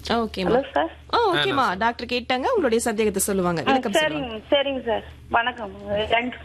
ஓகேமா hello sir ஆ ஓகேமா doctor கேட்டாங்க உங்களுடைய சந்தேகத்தை சொல்லுவாங்க ஆ, விளக்கம் சொல்லுவாங்க சரிங்க சரிங்க சார் வணக்கம் தேங்க்ஸ்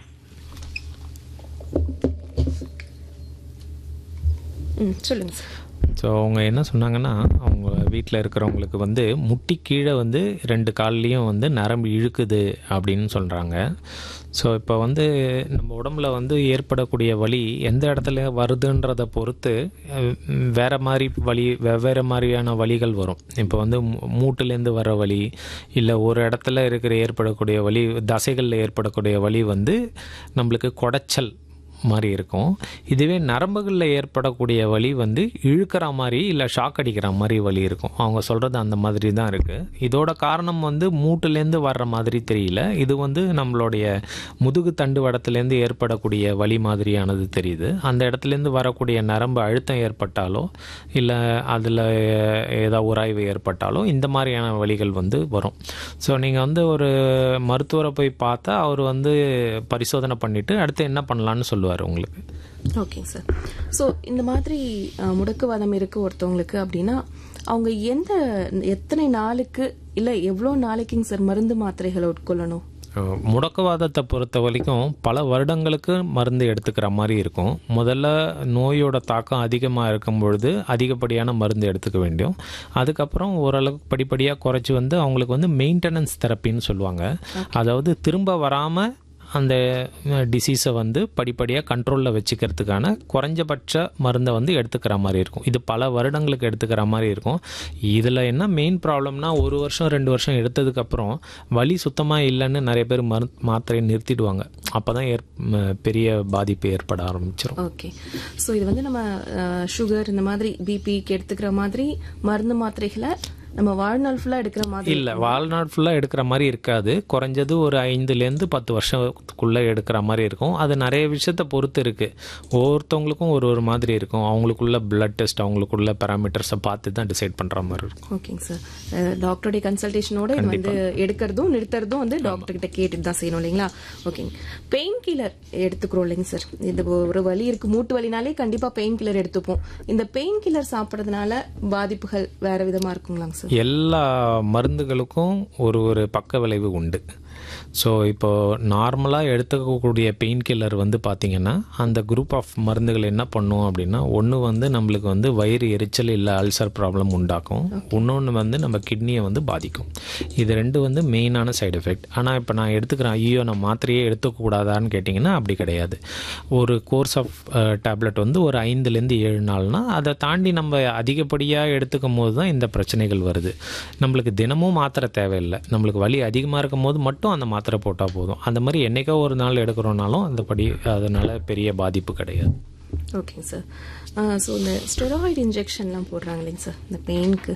ம் சொல்லுங்க சார் ஸோ அவங்க என்ன சொன்னாங்கன்னா அவங்க வீட்டில் இருக்கிறவங்களுக்கு வந்து முட்டி கீழே வந்து ரெண்டு கால்லையும் வந்து நரம்பு இழுக்குது அப்படின்னு சொல்கிறாங்க ஸோ இப்போ வந்து நம்ம உடம்புல வந்து ஏற்படக்கூடிய வலி எந்த இடத்துல வருதுன்றதை பொறுத்து அஹ், வேற மாதிரி வலி வெவ்வேறு மாதிரியான வலிகள் வரும் இப்போ வந்து மூ- மூட்டுலேருந்து வர வலி இல்லை ஒரு இடத்துல இருக்கிற ஏற்படக்கூடிய வலி தசைகளில் ஏற்படக்கூடிய வலி வந்து நம்மளுக்கு குடைச்சல் மாதிரி இருக்கும் இதுவே நரம்புகளில் ஏற்படக்கூடிய வலி வந்து இழுக்கிற மாதிரி இல்லை ஷாக் அடிக்கிற மாதிரி வலி இருக்கும் அவங்க சொல்கிறது அந்த மாதிரி தான் இருக்குது இதோட காரணம் வந்து மூட்டுலேருந்து வர்ற மாதிரி தெரியல இது வந்து நம்மளுடைய முதுகு தண்டு வடத்துலேருந்து ஏற்படக்கூடிய வலி மாதிரியானது தெரியுது அந்த இடத்துலேருந்து வரக்கூடிய நரம்பு அழுத்தம் ஏற்பட்டாலோ இல்லை அதில் ஏதாவது உராய்வு ஏற்பட்டாலோ இந்த மாதிரியான வலிகள் வந்து வரும் ஸோ நீங்கள் வந்து ஒரு மருத்துவரை போய் பார்த்தா அவர் வந்து பரிசோதனை பண்ணிவிட்டு அடுத்து என்ன பண்ணலான்னு சொல்லுவார் உங்களுக்கு ஓகேங்க சார் ஸோ இந்த மாதிரி அஹ், முடக்குவாதம் இருக்கு ஒருத்தவங்களுக்கு அப்படின்னா அவங்க எந்த எத்தனை நாளுக்கு இல்லை எவ்வளோ நாளைக்குங்க சார் மருந்து மாத்திரைகளை உட்கொள்ளணும் அஹ் முடக்குவாதத்தை பொறுத்த வரைக்கும் பல வருடங்களுக்கு மருந்து எடுத்துக்கிற மாதிரி இருக்கும் முதல்ல நோயோட தாக்கம் அதிகமாக இருக்கும் பொழுது அதிகப்படியான மருந்து எடுத்துக்க வேண்டும் அதுக்கப்புறம் ஓரளவுக்கு படிப்படியாக குறைச்சி வந்து அவங்களுக்கு வந்து மெயின்டெனன்ஸ் தெரப்பின்னு சொல்லுவாங்க அதாவது திரும்ப வராமல் அந்த டிசீஸை வந்து படிப்படியாக கண்ட்ரோலில் வச்சுக்கிறதுக்கான குறைஞ்சபட்ச மருந்தை வந்து எடுத்துக்கிற மாதிரி இருக்கும் இது பல வருடங்களுக்கு எடுத்துக்கிற மாதிரி இருக்கும் இதில் என்ன மெயின் ப்ராப்ளம்னா ஒரு வருஷம் ரெண்டு வருஷம் எடுத்ததுக்கப்புறம் வலி சுத்தமாக இல்லைன்னு நிறைய பேர் மரு மாத்திரையை நிறுத்திடுவாங்க அப்போ தான் ஏற் ம- பெரிய பாதிப்பு ஏற்பட ஆரம்பிச்சிடும் ஓகே ஸோ இது வந்து நம்ம சுகர் இந்த மாதிரி பிபிக்கு எடுத்துக்கிற மாதிரி மருந்து மாத்திரைகளை நம்ம வாழ்நாள் ஃபுல்லா எடுக்கிற மாதிரி இல்லை வாழ்நாள் ஃபுல்லாக எடுக்கிற மாதிரி இருக்காது குறைஞ்சது ஒரு ஐந்துலேருந்து பத்து வருஷத்துக்குள்ளே எடுக்கிற மாதிரி இருக்கும் அது நிறைய விஷயத்தை பொறுத்து இருக்குது ஒவ்வொருத்தவங்களுக்கும் ஒரு ஒரு மாதிரி இருக்கும் அவங்களுக்குள்ள பிளட் டெஸ்ட் அவங்களுக்குள்ள பேராமீட்டர்ஸை பார்த்து தான் டிசைட் பண்ணுற மாதிரி இருக்கும் ஓகேங்க சார் டாக்டருடைய கன்சல்டேஷனோட இது வந்து எடுக்கிறதும் நிறுத்துறதும் வந்து டாக்டர் கிட்ட கேட்டுட்டு தான் செய்யணும் இல்லைங்களா ஓகேங்க பெயின் கில்லர் எடுத்துக்கிறோம் இல்லைங்க சார் இந்த ஒரு வலி இருக்கு மூட்டு வலினாலே கண்டிப்பா பெயின் கில்லர் எடுத்துப்போம் இந்த பெயின் கில்லர் சாப்பிட்றதுனால பாதிப்புகள் வேற விதமா இருக்குங்களாங்க சார் எல்லா மருந்துகளுக்கும் ஒரு ஒரு பக்க விளைவு உண்டு ஸோ இப்போ நார்மலாக எடுத்துக்கக்கூடிய பெயின் கில்லர் வந்து பார்த்திங்கன்னா அந்த குரூப் ஆஃப் மருந்துகள் என்ன பண்ணும் அப்படின்னா ஒன்று வந்து நம்மளுக்கு வந்து வயிறு எரிச்சல் இல்லை அல்சர் ப்ராப்ளம் உண்டாக்கும் இன்னொன்று வந்து நம்ம கிட்னியை வந்து பாதிக்கும் இது ரெண்டு வந்து மெயினான சைடு எஃபெக்ட் ஆனால் இப்போ நான் எடுத்துக்கிறேன் ஐயோ நான் மாத்திரையே எடுத்துக்கூடாதான்னு கேட்டிங்கன்னா அப்படி கிடையாது ஒரு கோர்ஸ் ஆஃப் டேப்லெட் வந்து ஒரு ஐந்துலேருந்து ஏழு நாள்னா அதை தாண்டி நம்ம அதிகப்படியாக எடுத்துக்கும் போது தான் இந்த பிரச்சனைகள் வருது நம்மளுக்கு தினமும் மாத்திரை தேவையில்லை நம்மளுக்கு வலி அதிகமாக இருக்கும் போது மட்டும் அந்த மாத்திரை போட்டால் போதும் அந்த மாதிரி என்னைக்கோ ஒரு நாள் எடுக்கிறோனாலும் அந்த படி அதனால பெரிய பாதிப்பு கிடையாது ஓகேங்க சார் ஸோ இந்த ஸ்டெராய்டு இன்ஜெக்ஷன்லாம் போடுறாங்க இல்லைங்க சார் இந்த பெயினுக்கு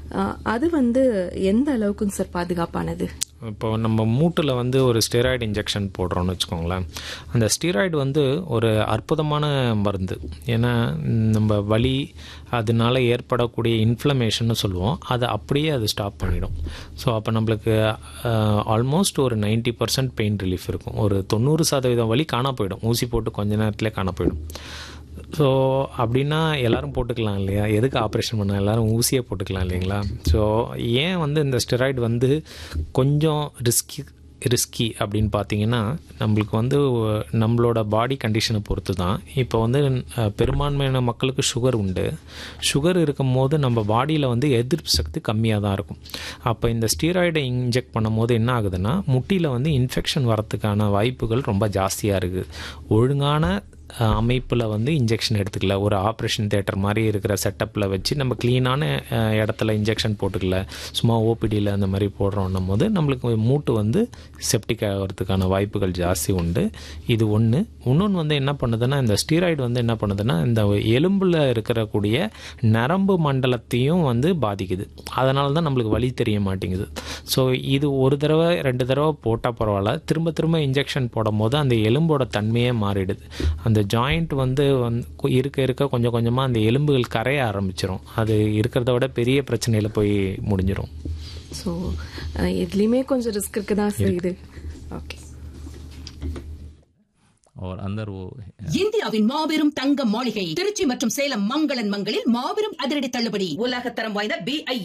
அது வந்து எந்த அளவுக்குங்க சார் பாதுகாப்பானது இப்போ நம்ம மூட்டில் வந்து ஒரு ஸ்டெராய்டு இன்ஜெக்ஷன் போடுறோம்னு வச்சுக்கோங்களேன் அந்த ஸ்டெராய்டு வந்து ஒரு அற்புதமான மருந்து ஏன்னா நம்ம வலி அதனால ஏற்படக்கூடிய இன்ஃப்ளமேஷன்னு சொல்லுவோம் அதை அப்படியே அது ஸ்டாப் பண்ணிடும் ஸோ அப்போ நம்மளுக்கு ஆல்மோஸ்ட் ஒரு 90% பர்சன்ட் பெயின் ரிலீஃப் இருக்கும் ஒரு தொண்ணூறு சதவீதம் வலி காணா போயிடும் ஊசி போட்டு கொஞ்ச நேரத்திலே காணா போயிடும் ஸோ அப்படின்னா எல்லாரும் போட்டுக்கலாம் இல்லையா எதுக்கு ஆப்ரேஷன் பண்ண எல்லாரும் ஊசியே போட்டுக்கலாம் இல்லைங்களா ஸோ ஏன் வந்து இந்த ஸ்டெராய்டு வந்து கொஞ்சம் ரிஸ்கி ரிஸ்கி அப்படின்னு பார்த்தீங்கன்னா நம்மளுக்கு வந்து நம்மளோட பாடி கண்டிஷனை பொறுத்து தான் இப்போ வந்து அஹ், பெரும்பான்மையான மக்களுக்கு சுகர் உண்டு சுகர் இருக்கும் போது நம்ம பாடியில் வந்து எதிர்ப்பு சக்தி கம்மியாக தான் இருக்கும் அப்போ இந்த ஸ்டீராய்டை இன்ஜெக்ட் பண்ணும்போது என்ன ஆகுதுன்னா முட்டியில் வந்து இன்ஃபெக்ஷன் வரத்துக்கான வாய்ப்புகள் ரொம்ப ஜாஸ்தியாக இருக்குது ஒழுங்கான அமைப்பில் வந்து இன்ஜெக்ஷன் எடுத்துக்கல ஒரு ஆப்ரேஷன் தேட்டர் மாதிரி இருக்கிற செட்டப்பில் வச்சு நம்ம க்ளீனான இடத்துல இன்ஜெக்ஷன் போட்டுக்கல சும்மா ஓபிடியில் அந்த மாதிரி போடுறோன்னும் போது நம்மளுக்கு மூட்டு வந்து செப்டிக் ஆகிறதுக்கான வாய்ப்புகள் ஜாஸ்தி உண்டு இது ஒன்று இன்னொன்று வந்து என்ன பண்ணுதுன்னா இந்த ஸ்டீராய்டு வந்து என்ன பண்ணுதுன்னா இந்த எலும்பில் இருக்கக்கூடிய நரம்பு மண்டலத்தையும் வந்து பாதிக்குது அதனால தான் நம்மளுக்கு வலி தெரிய மாட்டேங்குது ஸோ இது ஒரு தடவை ரெண்டு தடவை போட்டால் பரவாயில்ல திரும்ப திரும்ப இன்ஜெக்ஷன் போடும் போது அந்த எலும்போட தன்மையே மாறிடுது அந்த ஜாயிண்ட் வந்து வந்து கொ- இருக்க இருக்க கொஞ்சம் கொஞ்சமாக அந்த எலும்புகள் கரைய ஆரம்பிச்சிரும் அது இருக்கிறத விட பெரிய பிரச்சனையில் போய் முடிஞ்சிரும் ஸோ இதுலேயுமே கொஞ்சம் ரிஸ்க் இருக்கு தான் செய்யுது ஓகே और अंदर वो இந்தியாவின் மாபெரும் தங்க மாளிகை திருச்சி மற்றும் சேலம் மங்களன் மங்களில் மாபெரும் அதிரடி தள்ளுபடி உலகத்தரம் வாய்ந்த பி